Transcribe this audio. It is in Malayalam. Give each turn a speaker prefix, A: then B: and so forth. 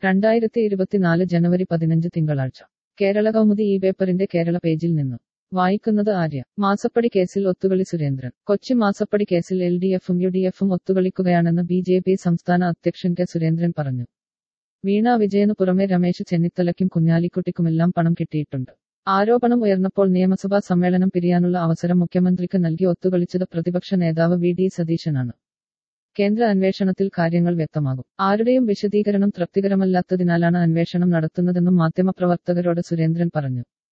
A: രണ്ടായിരത്തി ഇരുപത്തിനാല് ജനുവരി പതിനഞ്ച് തിങ്കളാഴ്ച കേരള കൗമുദി ഈ പേപ്പറിന്റെ കേരള പേജിൽ നിന്നും വായിക്കുന്നത് ആര്യ മാസപ്പടി കേസിൽ ഒത്തുകളി സുരേന്ദ്രൻ കൊച്ചി മാസപ്പടി കേസിൽ എൽ ഡി എഫും യു ഡി എഫും ഒത്തുകളിക്കുകയാണെന്ന് ബി ജെ പി സംസ്ഥാന അധ്യക്ഷൻ കെ സുരേന്ദ്രൻ പറഞ്ഞു വീണ വിജയനു പുറമെ രമേശ് ചെന്നിത്തലയ്ക്കും കുഞ്ഞാലിക്കുട്ടിക്കുമെല്ലാം പണം കിട്ടിയിട്ടുണ്ട് ആരോപണം ഉയർന്നപ്പോൾ നിയമസഭാ സമ്മേളനം പിരിയാനുള്ള അവസരം മുഖ്യമന്ത്രിക്ക് നൽകി ഒത്തുകളിച്ചത് പ്രതിപക്ഷ നേതാവ് വി ഡി സതീശനാണ് കേന്ദ്ര അന്വേഷണത്തിൽ കാര്യങ്ങൾ വ്യക്തമാകും ആരുടെയും വിശദീകരണം തൃപ്തികരമല്ലാത്തതിനാലാണ് അന്വേഷണം നടത്തുന്നതെന്നും മാധ്യമപ്രവർത്തകരോട് സുരേന്ദ്രൻ പറഞ്ഞു